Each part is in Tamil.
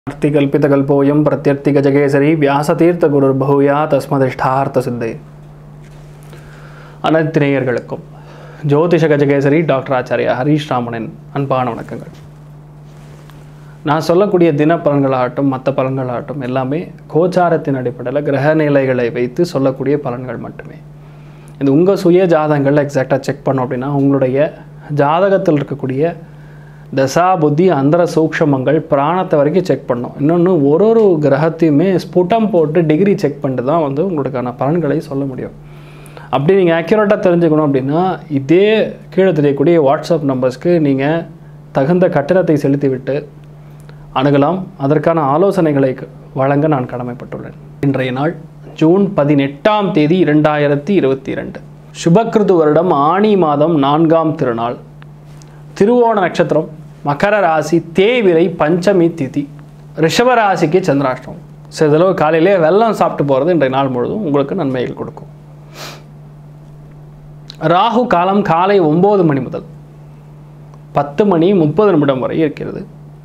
அர்த்திகல்பிதகல்போயம் பிரத்யர்த்திகஜகேசரி வியாசதீர்த்தகுருர்பூயா தஸ்மதிஷ்டார்த்த சித்தை அனைத்து நேயர்களுக்கும் ஜோதிஷ கஜகேசரி டாக்டர் ஆச்சாரியா ஹரீஷ் ராமனின் அன்பான வணக்கங்கள் நான் சொல்லக்கூடிய தின பலன்களாகட்டும் மற்ற பலன்களாகட்டும் எல்லாமே கோச்சாரத்தின் அடிப்படையில் கிரக நிலைகளை வைத்து சொல்லக்கூடிய பலன்கள் மட்டுமே இது உங்கள் சுய ஜாதகங்கள் எக்ஸாக்டாக செக் பண்ணோம் அப்படின்னா உங்களுடைய ஜாதகத்தில் இருக்கக்கூடிய தசா புத்தி அந்தர சூக்ஷமங்கள் பிராணத்தை வரைக்கும் செக் பண்ணோம் இன்னொன்று ஒரு ஒரு கிரகத்தையுமே ஸ்புட்டம் போட்டு டிகிரி செக் பண்ணிட்டு தான் வந்து உங்களுக்கான பலன்களை சொல்ல முடியும் அப்படி நீங்கள் ஆக்யூரேட்டாக தெரிஞ்சுக்கணும் அப்படின்னா இதே கீழே தெரியக்கூடிய வாட்ஸ்அப் நம்பர்ஸ்க்கு நீங்கள் தகுந்த கட்டணத்தை செலுத்திவிட்டு அணுகலாம் அதற்கான ஆலோசனைகளை வழங்க நான் கடமைப்பட்டுள்ளேன் இன்றைய நாள் ஜூன் பதினெட்டாம் தேதி இரண்டாயிரத்தி இருபத்தி இரண்டு சுபக்கிருது வருடம் ஆணி மாதம் நான்காம் திருநாள் திருவோண நட்சத்திரம் மகர ராசி தேய்விரை பஞ்சமி திதி ரிஷப ராசிக்கு சந்திராஷ்டம் சிறிதளவு காலையிலே வெள்ளம் சாப்பிட்டு போகிறது இன்றைய நாள் முழுதும் உங்களுக்கு நன்மைகள் கொடுக்கும் ராகு காலம் காலை ஒம்பது மணி முதல் பத்து மணி முப்பது நிமிடம் வரை இருக்கிறது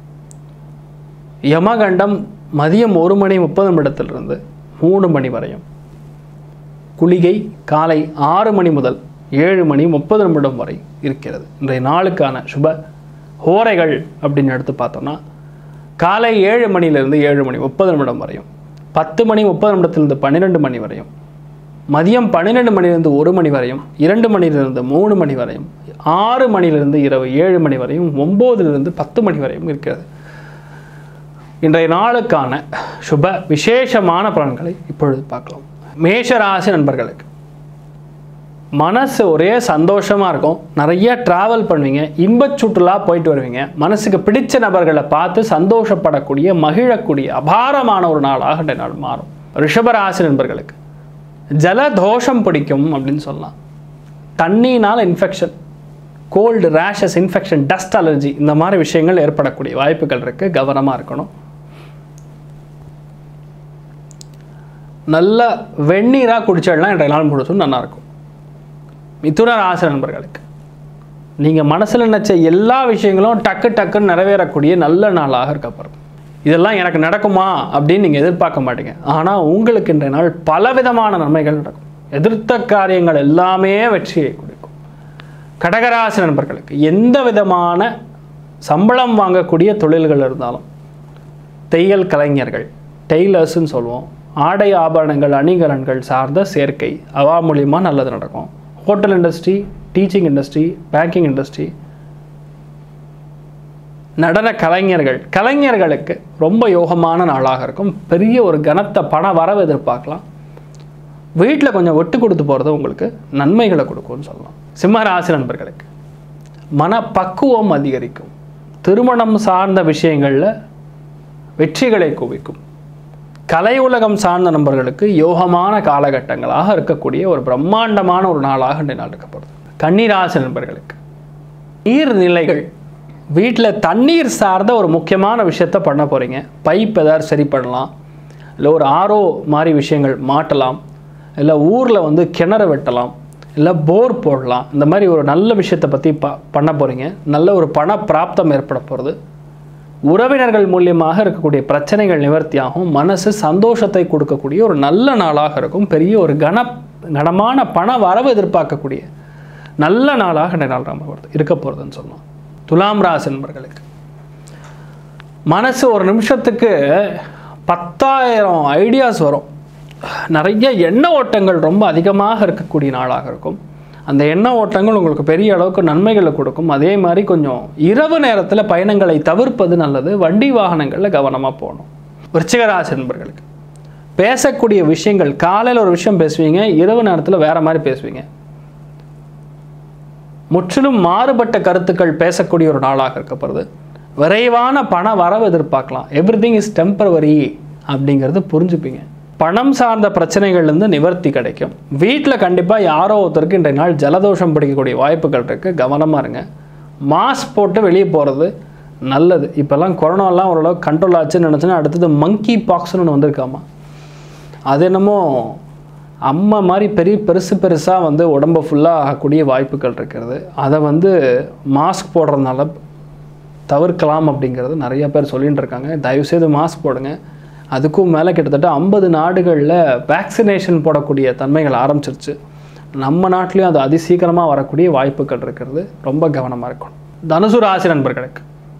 யமகண்டம் மதியம் ஒரு மணி முப்பது நிமிடத்திலிருந்து மூணு மணி வரையும் குளிகை காலை ஆறு மணி முதல் ஏழு மணி முப்பது நிமிடம் வரை இருக்கிறது இன்றைய நாளுக்கான சுப ஹோரைகள் அப்படின்னு எடுத்து பார்த்தோம்னா காலை ஏழு மணியிலிருந்து ஏழு மணி முப்பது நிமிடம் வரையும் பத்து மணி முப்பது நிமிடத்திலிருந்து பன்னிரெண்டு மணி வரையும் மதியம் பன்னிரெண்டு மணிலிருந்து ஒரு மணி வரையும் இரண்டு மணிலிருந்து மூணு மணி வரையும் ஆறு மணிலிருந்து இரவு ஏழு மணி வரையும் ஒம்போதிலிருந்து பத்து மணி வரையும் இருக்கிறது இன்றைய நாளுக்கான சுப விசேஷமான பலன்களை இப்பொழுது பார்க்கலாம் மேஷராசி நண்பர்களுக்கு மனசு ஒரே சந்தோஷமாக இருக்கும் நிறைய ட்ராவல் பண்ணுவீங்க இன்பச் சுற்றுலா போயிட்டு வருவீங்க மனசுக்கு பிடிச்ச நபர்களை பார்த்து சந்தோஷப்படக்கூடிய மகிழக்கூடிய அபாரமான ஒரு நாளாக இந்த நாள் மாறும் ரிஷபராசி நண்பர்களுக்கு ஜலதோஷம் பிடிக்கும் அப்படின்னு சொல்லலாம் தண்ணினால் infection cold rashes infection dust allergy இந்த மாதிரி விஷயங்கள் ஏற்படக்கூடிய வாய்ப்புகள் இருக்குது கவனமாக இருக்கணும் நல்ல வெந்நீராக குடிச்சிடலாம் இன்றைய நாள் முழுசும் நல்லாயிருக்கும் மிதுன ராசி நண்பர்களுக்கு நீங்கள் மனசில் நினச்ச எல்லா விஷயங்களும் டக்கு டக்குன்னு நிறைவேறக்கூடிய நல்ல நாளாக இருக்கப்படுறது இதெல்லாம் எனக்கு நடக்குமா அப்படின்னு நீங்கள் எதிர்பார்க்க மாட்டீங்க ஆனால் உங்களுக்கு இன்றைய நாள் பலவிதமான நன்மைகள் நடக்கும் எதிர்த்த காரியங்கள் எல்லாமே வெற்றியை கொடுக்கும் கடகராசி நண்பர்களுக்கு எந்த விதமான சம்பளம் வாங்கக்கூடிய தொழில்கள் இருந்தாலும் தையல் கலைஞர்கள் டெய்லர்ஸ்ன்னு சொல்லுவோம் ஆடை ஆபரணங்கள் அணிகலன்கள் சார்ந்த சேர்க்கை அவா மூலியமாக நல்லது நடக்கும் hotel industry teaching industry banking industry நடன கலைஞர்கள் கலைஞர்களுக்கு ரொம்ப யோகமான நாளாக இருக்கும் பெரிய ஒரு கனத்த பண வரவு எதிர்பார்க்கலாம் வீட்டில் கொஞ்சம் விட்டு கொடுத்து போகிறது உங்களுக்கு நன்மைகளை கொடுக்கும்னு சொல்லலாம் சிம்மராசி நண்பர்களுக்கு மனப்பக்குவம் அதிகரிக்கும் திருமணம் சார்ந்த விஷயங்களில் வெற்றிகளை குவிக்கும் கலை உலகம் சார்ந்த நண்பர்களுக்கு யோகமான காலகட்டங்களாக இருக்கக்கூடிய ஒரு பிரம்மாண்டமான ஒரு நாளாக இந்த நாள் இருக்கப்படுது கன்னிராசி நண்பர்களுக்கு நீர்நிலைகள் வீட்டில் தண்ணீர் சார்ந்த ஒரு முக்கியமான விஷயத்த பண்ண போகிறீங்க பைப் ஏதாவது சரி பண்ணலாம் இல்லை ஒரு ஆரோ மாதிரி விஷயங்கள் மாட்டலாம் இல்லை ஊரில் வந்து கிணறு வெட்டலாம் இல்லை போர் போடலாம் இந்த மாதிரி ஒரு நல்ல விஷயத்தை பற்றி ப பண்ண போகிறீங்க நல்ல ஒரு பண பிராப்தம் ஏற்பட போகிறது உறவினர்கள் மூலியமாக இருக்கக்கூடிய பிரச்சனைகள் நிவர்த்தியாகும் மனசு சந்தோஷத்தை கொடுக்கக்கூடிய ஒரு நல்ல நாளாக இருக்கும் பெரிய ஒரு கன கனமான பண வரவு எதிர்பார்க்கக்கூடிய நல்ல நாளாக இந்த நாள் நம்ம இருக்க போகிறதுன்னு சொல்லலாம் துலாம் ராசி நண்பர்களுக்கு மனசு ஒரு நிமிஷத்துக்கு பத்தாயிரம் ஐடியாஸ் வரும் நிறைய எண்ண ஓட்டங்கள் ரொம்ப அதிகமாக இருக்கக்கூடிய நாளாக இருக்கும் அந்த எண்ண ஓட்டங்கள் உங்களுக்கு பெரிய அளவுக்கு நன்மைகளை கொடுக்கும் அதே மாதிரி கொஞ்சம் இரவு நேரத்தில் பயணங்களை தவிர்ப்பது நல்லது வண்டி வாகனங்களில் கவனமாக போகணும் விருச்சிகராசி நண்பர்களுக்கு பேசக்கூடிய விஷயங்கள் காலையில் ஒரு விஷயம் பேசுவீங்க இரவு நேரத்தில் வேற மாதிரி பேசுவீங்க முற்றிலும் மாறுபட்ட கருத்துக்கள் பேசக்கூடிய ஒரு நாளாக இருக்கப்படுது விரைவான பண வரவு எதிர்பார்க்கலாம் எவ்ரி திங் இஸ் டெம்பரவரி அப்படிங்கிறது புரிஞ்சுப்பீங்க பணம் சார்ந்த பிரச்சனைகள்லேருந்து நிவர்த்தி கிடைக்கும் வீட்டில் கண்டிப்பாக யாரோ ஒருத்தருக்கு இன்றைய நாள் ஜலதோஷம் பிடிக்கக்கூடிய வாய்ப்புகள் இருக்குது கவனமாக இருங்க மாஸ்க் போட்டு வெளியே போகிறது நல்லது இப்போல்லாம் கொரோனாலாம் ஓரளவுக்கு கண்ட்ரோல் ஆச்சுன்னு நினச்சோன்னா அடுத்தது மங்கி பாக்ஸ்னு ஒன்று வந்திருக்காமா அது என்னமோ அம்மா மாதிரி பெரிய பெருசு பெருசாக வந்து உடம்பை ஃபுல்லாக ஆகக்கூடிய வாய்ப்புகள் இருக்கிறது அதை வந்து மாஸ்க் போடுறதுனால தவிர்க்கலாம் அப்படிங்கிறது நிறைய பேர் சொல்லிட்டு இருக்காங்க தயவுசெய்து மாஸ்க் போடுங்க அதுக்கும் மேலே கிட்டத்தட்ட ஐம்பது நாடுகளில் வேக்சினேஷன் போடக்கூடிய தன்மைகள் ஆரம்பிச்சிருச்சு நம்ம நாட்டிலையும் அது அதிசீக்கிரமாக வரக்கூடிய வாய்ப்புகள் இருக்கிறது ரொம்ப கவனமாக இருக்கணும் தனுசு ராசி நண்பர்களுக்கு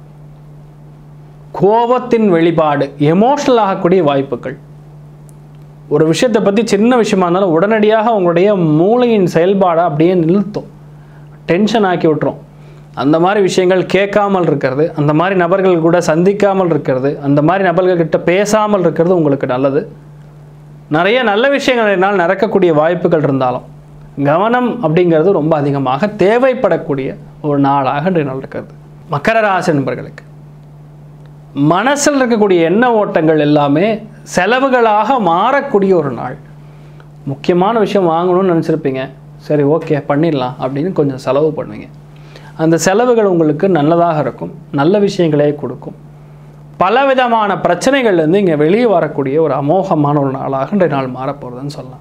கோபத்தின் வெளிப்பாடு எமோஷனல் ஆகக்கூடிய வாய்ப்புகள் ஒரு விஷயத்தை பற்றி சின்ன விஷயமா இருந்தாலும் உடனடியாக உங்களுடைய மூளையின் செயல்பாடை அப்படியே நிறுத்தும் டென்ஷன் ஆக்கி விட்டுரும் அந்த மாதிரி விஷயங்கள் கேட்காமல் இருக்கிறது அந்த மாதிரி நபர்கள் கூட சந்திக்காமல் இருக்கிறது அந்த மாதிரி நபர்கள் கிட்ட பேசாமல் இருக்கிறது உங்களுக்கு நல்லது நிறைய நல்ல விஷயங்கள் என்னால் நடக்கக்கூடிய வாய்ப்புகள் இருந்தாலும் கவனம் அப்படிங்கிறது ரொம்ப அதிகமாக தேவைப்படக்கூடிய ஒரு நாளாக இன்றைய நாள் இருக்கிறது மக்கர ராசி நண்பர்களுக்கு மனசில் இருக்கக்கூடிய எண்ண ஓட்டங்கள் எல்லாமே செலவுகளாக மாறக்கூடிய ஒரு நாள் முக்கியமான விஷயம் வாங்கணும்னு நினச்சிருப்பீங்க சரி ஓகே பண்ணிடலாம் அப்படின்னு கொஞ்சம் செலவு பண்ணுவீங்க அந்த செலவுகள் உங்களுக்கு நல்லதாக இருக்கும் நல்ல விஷயங்களே கொடுக்கும் பலவிதமான பிரச்சனைகள்லேருந்து இங்கே வெளியே வரக்கூடிய ஒரு அமோகமான ஒரு நாளாக இன்றைய நாள் மாறப்போகிறதுன்னு சொல்லலாம்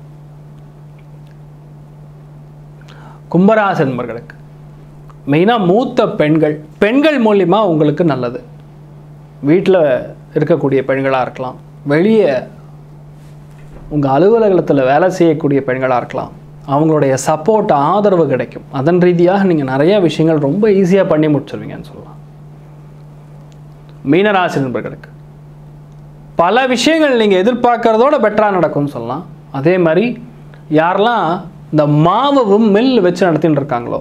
கும்பராசி என்பர்களுக்கு மெயினாக மூத்த பெண்கள் பெண்கள் மூலிமா உங்களுக்கு நல்லது வீட்டில் இருக்கக்கூடிய பெண்களாக இருக்கலாம் வெளியே உங்கள் அலுவலகத்தில் வேலை செய்யக்கூடிய பெண்களாக இருக்கலாம் அவங்களுடைய சப்போர்ட் ஆதரவு கிடைக்கும் அதன் ரீதியாக நீங்கள் நிறைய விஷயங்கள் ரொம்ப ஈஸியாக பண்ணி முடிச்சிருவீங்கன்னு சொல்லலாம் மீனராசி நண்பர்களுக்கு பல விஷயங்கள் நீங்கள் எதிர்பார்க்கறதோட பெட்டராக நடக்கும்னு சொல்லலாம் அதே மாதிரி யாரெல்லாம் இந்த மாவும் மில் வச்சு நடத்தின்னு இருக்காங்களோ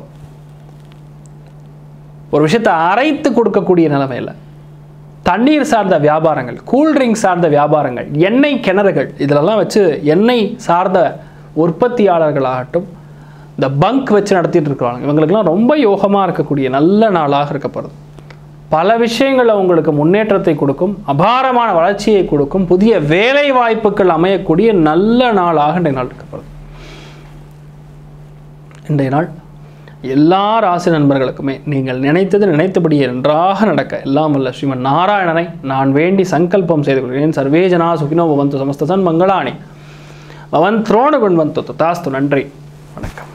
ஒரு விஷயத்தை அரைத்து கொடுக்கக்கூடிய நிலைமையில் தண்ணீர் சார்ந்த வியாபாரங்கள் கூல்ட்ரிங்க் சார்ந்த வியாபாரங்கள் எண்ணெய் கிணறுகள் இதிலெல்லாம் வச்சு எண்ணெய் சார்ந்த உற்பத்தியாளர்களாகட்டும் இந்த பங்க் வச்சு நடத்திட்டு இருக்கிறாங்க இவங்களுக்கெல்லாம் ரொம்ப யோகமாக இருக்கக்கூடிய நல்ல நாளாக இருக்கப்படுது பல விஷயங்களில் உங்களுக்கு முன்னேற்றத்தை கொடுக்கும் அபாரமான வளர்ச்சியை கொடுக்கும் புதிய வேலை வாய்ப்புகள் அமையக்கூடிய நல்ல நாளாக இன்றைய நாள் இருக்கப்படுது இன்றைய நாள் எல்லா ராசி நண்பர்களுக்குமே நீங்கள் நினைத்தது நினைத்தபடியே நன்றாக நடக்க எல்லாம் வல்ல ஸ்ரீமன் நாராயணனை நான் வேண்டி சங்கல்பம் செய்து கொள்கிறேன் சர்வேஜனா சுகினோ பவந்து சமஸ்தசன் மங்களாணி பவன் துரோண குண்வந்து தாஸ்து நன்றி வணக்கம்